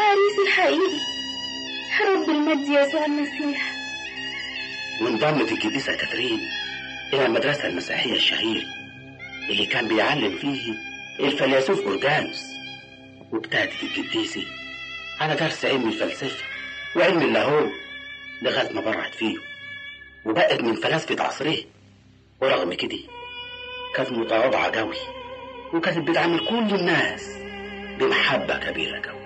العريس الحقيقي رب المجد يسوع المسيح وانضمت القديسة كاترين إلى المدرسة المسيحية الشهيرة اللي كان بيعلم فيه الفيلسوف أورجانوس وابتدت القديسة على درس علم الفلسفة وعلم اللاهوت لغاية ما برعت فيه وبقت من فلاسفة عصره ورغم كده كانت متواضعة قوي وكانت بتعامل كل الناس بمحبة كبيرة قوي